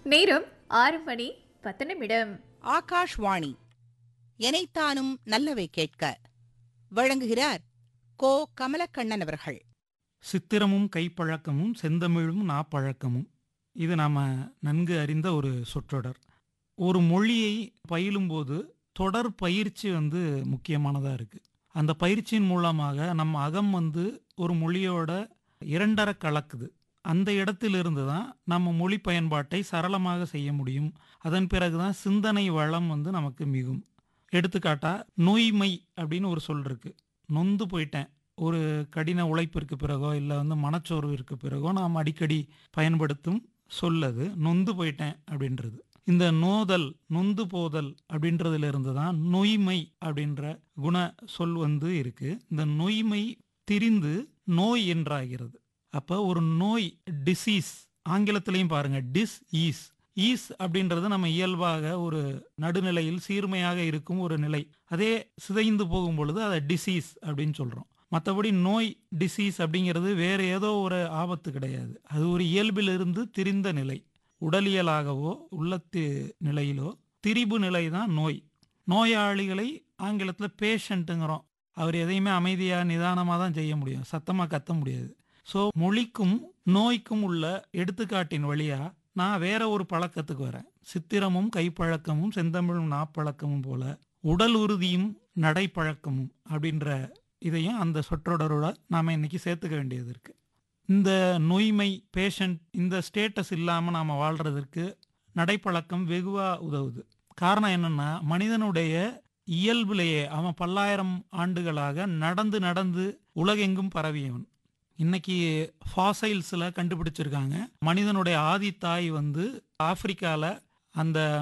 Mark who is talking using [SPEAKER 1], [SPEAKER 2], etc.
[SPEAKER 1] நேரம் ஆறு மணி பத்து நிமிடம்
[SPEAKER 2] ஆகாஷ்வாணி எனைத்தானும் நல்லவை கேட்க வழங்குகிறார் கோ கமலக்கண்ணன் அவர்கள்
[SPEAKER 3] சித்திரமும் கைப்பழக்கமும் செந்தமிழும் நாப்பழக்கமும் இது நாம் நன்கு அறிந்த ஒரு சொற்றொடர் ஒரு மொழியை பயிலும்போது தொடர் பயிற்சி வந்து முக்கியமானதாக இருக்குது அந்த பயிற்சியின் மூலமாக நம்ம அகம் வந்து ஒரு மொழியோட இரண்டர கலக்குது அந்த இடத்திலிருந்து தான் நம்ம மொழி பயன்பாட்டை சரளமாக செய்ய முடியும் அதன் பிறகு தான் சிந்தனை வளம் வந்து நமக்கு மிகும் எடுத்துக்காட்டா நோய்மை அப்படின்னு ஒரு சொல் இருக்கு நொந்து போயிட்டேன் ஒரு கடின உழைப்பிற்கு பிறகோ இல்லை வந்து மனச்சோர்விற்கு பிறகோ நாம் அடிக்கடி பயன்படுத்தும் சொல்லது நொந்து போயிட்டேன் அப்படின்றது இந்த நோதல் நொந்து போதல் அப்படின்றதுல இருந்து தான் நொய்மை அப்படின்ற குண சொல் வந்து இருக்கு இந்த நொய்மை திரிந்து நோய் என்றாகிறது அப்போ ஒரு நோய் டிசீஸ் ஆங்கிலத்திலையும் பாருங்க டிஸ் ஈஸ் ஈஸ் அப்படின்றது நம்ம இயல்பாக ஒரு நடுநிலையில் சீர்மையாக இருக்கும் ஒரு நிலை அதே சிதைந்து போகும் பொழுது அதை டிசீஸ் அப்படின்னு சொல்றோம் மற்றபடி நோய் டிசீஸ் அப்படிங்கிறது வேற ஏதோ ஒரு ஆபத்து கிடையாது அது ஒரு இயல்பிலிருந்து திரிந்த நிலை உடலியலாகவோ உள்ளத்து நிலையிலோ திரிபு நிலை தான் நோய் நோயாளிகளை ஆங்கிலத்தில் பேஷண்ட்டுங்கிறோம் அவர் எதையுமே அமைதியாக நிதானமாக தான் செய்ய முடியும் சத்தமாக கத்த முடியாது ஸோ மொழிக்கும் நோய்க்கும் உள்ள எடுத்துக்காட்டின் வழியா நான் வேற ஒரு பழக்கத்துக்கு வரேன் சித்திரமும் கைப்பழக்கமும் செந்தமிழும் நாப்பழக்கமும் போல உடல் உறுதியும் நடைப்பழக்கமும் அப்படின்ற இதையும் அந்த சொற்றொடரோட நாம இன்னைக்கு சேர்த்துக்க வேண்டியது இருக்கு இந்த நொய்மை பேஷண்ட் இந்த ஸ்டேட்டஸ் இல்லாமல் நாம் வாழ்றதற்கு நடைப்பழக்கம் வெகுவா உதவுது காரணம் என்னன்னா மனிதனுடைய இயல்பிலேயே அவன் பல்லாயிரம் ஆண்டுகளாக நடந்து நடந்து உலகெங்கும் பரவியவன் இன்னைக்கு ஃபாசைல்ஸில் கண்டுபிடிச்சிருக்காங்க மனிதனுடைய ஆதி தாய் வந்து ஆப்பிரிக்கால அந்த